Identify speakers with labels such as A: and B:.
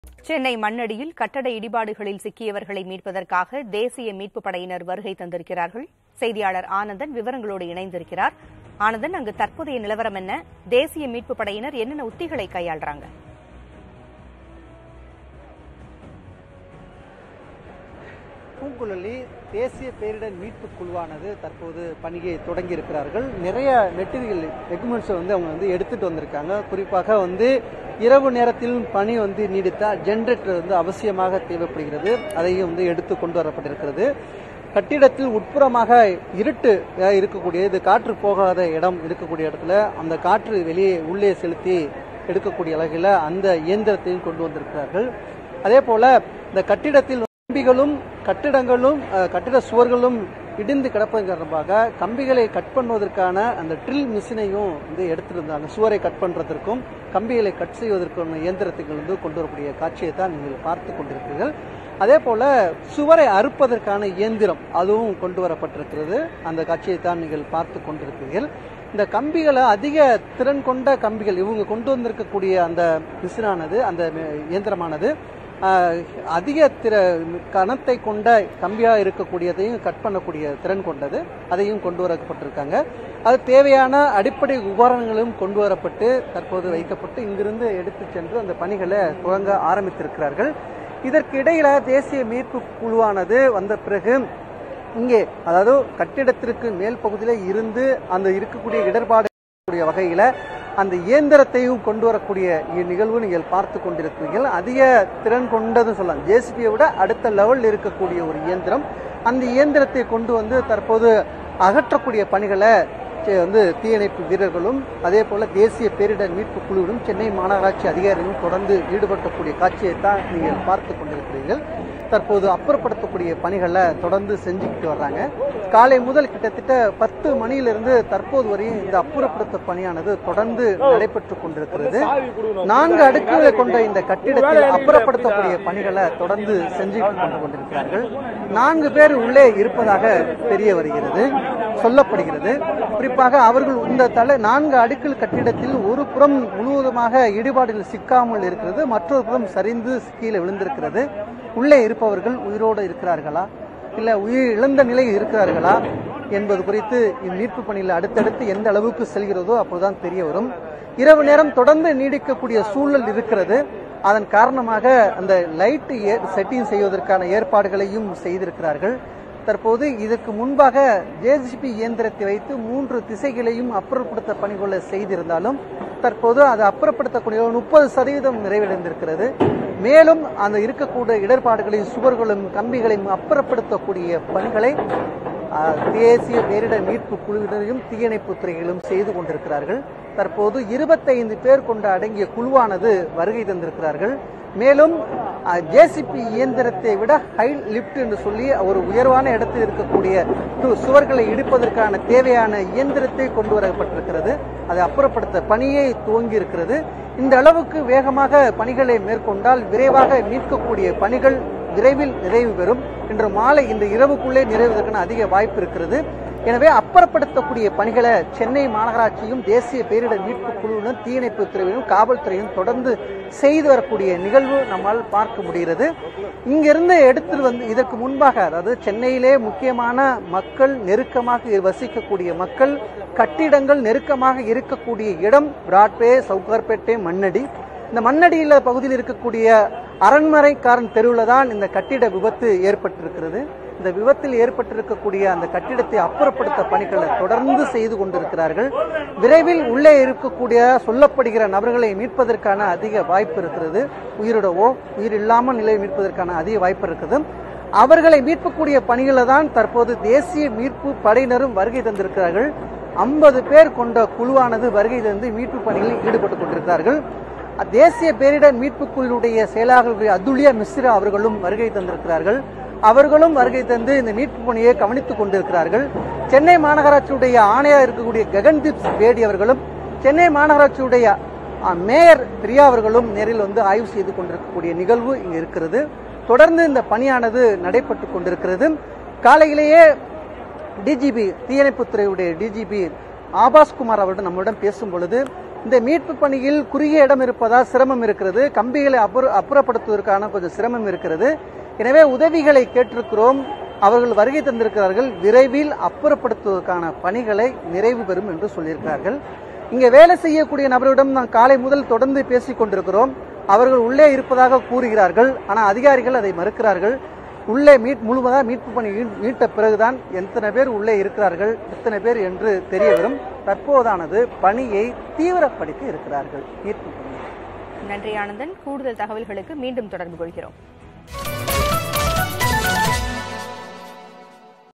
A: சென்னை மண்ணடியில் கட்டட இடிபாடுகளில் சிக்கியவர்களை மீட்பதற்காக தேசிய மீட்புப் படையினர் வருகை தந்திருக்கிறார்கள் செய்தியாளர் ஆனந்தன் விவரங்களோடு இணைந்திருக்கிறார் ஆனந்தன் அங்கு தற்போதைய நிலவரம் என்ன தேசிய மீட்புப் படையினர் என்னென்ன உத்திகளை கையாள்றாங்க
B: பூங்குழலி தேசிய பேரிடர் மீட்பு குழுவானது தற்போது பணியை தொடங்கி இருக்கிறார்கள் நிறைய மெட்டீரியல் எக்யூப்மெண்ட்ஸை வந்து அவங்க வந்து எடுத்துட்டு வந்திருக்காங்க குறிப்பாக வந்து இரவு நேரத்தில் பணி வந்து நீடித்தால் ஜென்ரேட்டர் வந்து அவசியமாக தேவைப்படுகிறது அதையும் வந்து எடுத்து கொண்டு வரப்பட்டிருக்கிறது கட்டிடத்தில் உட்புறமாக இருட்டு அஹ், இருக்கக்கூடிய இது காற்று போகாத இடம் இருக்கக்கூடிய இடத்துல அந்த காற்று வெளியே உள்ளே செலுத்தி எடுக்கக்கூடிய அளவில் அந்த இயந்திரத்தையும் கொண்டு வந்திருக்கிறார்கள் அதே போல இந்த கட்டிடத்தில் கம்பிகளும் கட்டிடங்களும் அஹ், கட்டிட சுவர்களும் இடிந்து கிடப்பதன் காரணமாக கம்பிகளை கட் பண்ணுவதற்கான அந்த ட்ரில் மிஷினையும் வந்து எடுத்திருந்தாங்க சுவரை கட் பண்றதற்கும் கம்பிகளை கட் செய்வதற்கான இயந்திரத்துகள் வந்து கொண்டு வரக்கூடிய காட்சியை தான் நீங்கள் பார்த்து கொண்டிருக்கிறீர்கள் அதே போல சுவரை அறுப்பதற்கான இயந்திரம் அதுவும் கொண்டு வரப்பட்டிருக்கிறது அந்த காட்சியை தான் நீங்கள் பார்த்து கொண்டிருக்கிறீர்கள் இந்த கம்பிகளை அதிக திறன் கொண்ட கம்பிகள் இவங்க கொண்டு வந்திருக்கக்கூடிய அந்த மிஷினானது அந்த இயந்திரமானது ஆஹ், அதிக திற கனத்தை கொண்ட கம்பியா இருக்கக்கூடியதையும் கட் பண்ணக்கூடிய திறன் கொண்டது அதையும் கொண்டு வரப்பட்டிருக்காங்க அது தேவையான அடிப்படை உபகரணங்களும் கொண்டு வரப்பட்டு தற்போது வைக்கப்பட்டு இங்கிருந்து எடுத்து சென்று அந்த பணிகளை துவங்க ஆரம்பித்திருக்கிறார்கள் இதற்கு இடையில தேசிய மீட்பு குழுவானது வந்த பிறகு இங்கே அதாவது கட்டிடத்திற்கு மேல் பகுதியில இருந்து அந்த இருக்கக்கூடிய இடர்பாடு கூடிய வகையில அந்த இயந்திரத்தையும் கொண்டு வரக்கூடிய இ- நிகழ்வு நீங்கள் பார்த்து கொண்டிருக்கிறீர்கள் அதிக திறன் கொண்டதுன்னு சொல்லலாம் ஜேசிபியை விட அடுத்த லெவலில் இருக்கக்கூடிய ஒரு இயந்திரம் அந்த இயந்திரத்தை கொண்டு வந்து தற்போது அகற்றக்கூடிய பணிகளை செ- வந்து தீயணைப்பு வீரர்களும் அதே போல தேசிய பேரிடர் மீட்பு குழுவிலும் சென்னை மாநகராட்சி அதிகாரிகளும் தொடர்ந்து ஈடுபடுத்தக்கூடிய காட்சியை தான் நீங்கள் பார்த்து கொண்டிருக்கிறீர்கள் தற்போது அப்புறப்படுத்தக்கூடிய பணிகளை தொடர்ந்து செஞ்சுக்கிட்டு வர்றாங்க காலை முதல் கிட்டத்தட்ட பத்து மணியிலிருந்து தற்போது வரையும் இந்த அப்புறப்படுத்த பணியானது தொடர்ந்து நடைபெற்றுக் கொண்டிருக்கிறது நான்கு அடுக்குகளை கொண்ட இந்த கட்டிடத்தில் அப்புறப்படுத்தக்கூடிய பணிகளை தொடர்ந்து செஞ்சு கொண்டு கொண்டிருக்கிறார்கள் நான்கு பேர் உள்ளே இருப்பதாக தெரிய வருகிறது சொல்லப்படுகிறது குறிப்பாக அவர்கள் இந்த தலை நான்கு அடுக்குகள் கட்டிடத்தில் ஒரு புறம் முழுவதுமாக இடிபாடுகள் சிக்காமல் இருக்கிறது மற்றொரு புறம் சரிந்து கீழே விழுந்திருக்கிறது உள்ளே இருப்பவர்கள் உயிரோடு இருக்கிறார்களா இல்ல உயிர் இழந்த நிலையில் இருக்கிறார்களா என்பது குறித்து இம்மீட்பு பணியில் அடுத்தடுத்து எந்த அளவுக்கு செல்கிறதோ அப்போதுதான் தெரிய வரும் இரவு நேரம் தொடர்ந்து நீடிக்கக்கூடிய சூழல் இருக்கிறது அதன் காரணமாக அந்த லைட் செட்டிங் செய்வதற்கான ஏற்பாடுகளையும் செய்திருக்கிறார்கள் தற்போது இதற்கு முன்பாக ஜேசிபி இயந்திரத்தை வைத்து மூன்று திசைகளையும் அப்புறப்படுத்த பணிகளை செய்திருந்தாலும் தற்போது அது அப்புறப்படுத்தக்கூடிய முப்பது சதவீதம் நிறைவடைந்திருக்கிறது மேலும் அந்த இருக்கக்கூடிய இடர்பாடுகளையும் சுவர்களும் கம்பிகளையும் அப்புறப்படுத்தக்கூடிய பணிகளை அஹ், தேசிய பேரிடர் மீட்பு குழுவினரையும் தீயணைப்பு துறைகளும் செய்து கொண்டிருக்கிறார்கள் தற்போது இருபத்தைந்து பேர் கொண்ட அடங்கிய குழுவானது வருகை தந்திருக்கிறார்கள் மேலும் ஜேசிபி இயந்திரத்தை விட ஹை லிப்ட் என்று சொல்லி ஒரு உயர்வான இடத்தில் இருக்கக்கூடிய து- சுவர்களை இடிப்பதற்கான தேவையான இயந்திரத்தை கொண்டு வரப்பட்டிருக்கிறது அதை அப்புறப்படுத்த பணியை துவங்கி இருக்கிறது இந்த அளவுக்கு வேகமாக பணிகளை மேற்கொண்டால் விரைவாக மீட்கக்கூடிய பணிகள் விரைவில் நிறைவு பெறும் இன்று மாலை இந்த இரவுக்குள்ளே நிறைவதற்கான அதிக வாய்ப்பு இருக்கிறது எனவே அப்புறப்படுத்தக்கூடிய பணிகளை சென்னை மாநகராட்சியும் தேசிய பேரிடர் மீட்பு குழுவினர் தீயணைப்பு துறையிலும் காவல்துறையும் தொடர்ந்து செய்து வரக்கூடிய நிகழ்வு நம்மால் பார்க்க முடிகிறது இங்கிருந்து எடுத்து வந்து இதற்கு முன்பாக அதாவது சென்னையிலே முக்கியமான மக்கள் நெருக்கமாக வசிக்கக்கூடிய மக்கள் கட்டிடங்கள் நெருக்கமாக இருக்கக்கூடிய இடம் பிராட்வே சவுகார்பேட்டை மண்ணடி இந்த மண்ணடியில பகுதியில் இருக்கக்கூடிய அரண்மனைக்காரன் தெருவில் தான் இந்த கட்டிட விபத்து ஏற்பட்டிருக்கிறது இந்த விபத்தில் ஏற்பட்டிருக்கக்கூடிய அந்த கட்டிடத்தை அப்புறப்படுத்த பணிகளை தொடர்ந்து செய்து கொண்டிருக்கிறார்கள் விரைவில் உள்ளே இருக்கக்கூடிய சொல்லப்படுகிற நபர்களை மீட்பதற்கான அதிக வாய்ப்பு இருக்கிறது உயிரிடவோ உயிர் இல்லாமல் நிலை மீட்பதற்கான அதிக வாய்ப்பு இருக்குது அவர்களை மீட்கக்கூடிய பணிகளை தான் தற்போது தேசிய மீட்பு படையினரும் வருகை தந்திருக்கிறார்கள் ஐம்பது பேர் கொண்ட குழுவானது வருகை தந்து மீட்பு பணிகளில் ஈடுபட்டுக் கொண்டிருக்கிறார்கள் தேசிய பேரிடர் மீட்பு குழுவுடைய செயலாளர் அதுல்யா மிஸ்ரா அவர்களும் வருகை தந்திருக்கிறார்கள் அவர்களும் வருகை தந்து இந்த மீட்பு பணியை கவனித்துக் கொண்டிருக்கிறார்கள் சென்னை மாநகராட்சியுடைய ஆணையர் இருக்கக்கூடிய ககன்தீப் பேடி அவர்களும் சென்னை மாநகராட்சியுடைய அஹ், மேயர் பிரியா அவர்களும் நேரில் வந்து ஆய்வு செய்து கொண்டிருக்கக்கூடிய நிகழ்வு இங்கு இருக்கிறது தொடர்ந்து இந்த பணியானது நடைபெற்று கொண்டிருக்கிறது காலையிலேயே டிஜிபி தீயணைப்புத்துறையுடைய டிஜிபி ஆபாஸ் குமார் அவரிடம் நம்மிடம் பேசும் பொழுது இந்த மீட்பு பணியில் குறுகிய இடம் இருப்பதால் சிரமம் இருக்கிறது கம்பிகளை அப்புற அப்புறப்படுத்துவதற்கான கொஞ்சம் சிரமம் இருக்கிறது எனவே உதவிகளை கேட்டிருக்கிறோம் அவர்கள் வருகை தந்திருக்கிறார்கள் விரைவில் அப்புறப்படுத்துவதற்கான பணிகளை நிறைவு பெறும் என்று சொல்லியிருக்கிறார்கள் இங்கே வேலை செய்யக்கூடிய நபரிடம் நான் காலை முதல் தொடர்ந்து பேசிக் கொண்டிருக்கிறோம் அவர்கள் உள்ளே இருப்பதாக கூறுகிறார்கள் ஆனால் அதிகாரிகள் அதை மறுக்கிறார்கள் உள்ளே மீட் முழுவதாக மீட்பு பணி மீ- மீட்ட பிறகுதான் எத்தனை பேர் உள்ளே இருக்கிறார்கள் எத்தனை பேர் என்று தெரிய வரும் தற்போதானது பணியை தீவிரப்படுத்தி இருக்கிறார்கள் மீட்பு பணி
A: நன்றி ஆனந்தன் கூடுதல் தகவல்களுக்கு மீண்டும் தொடர்பு கொள்கிறோம்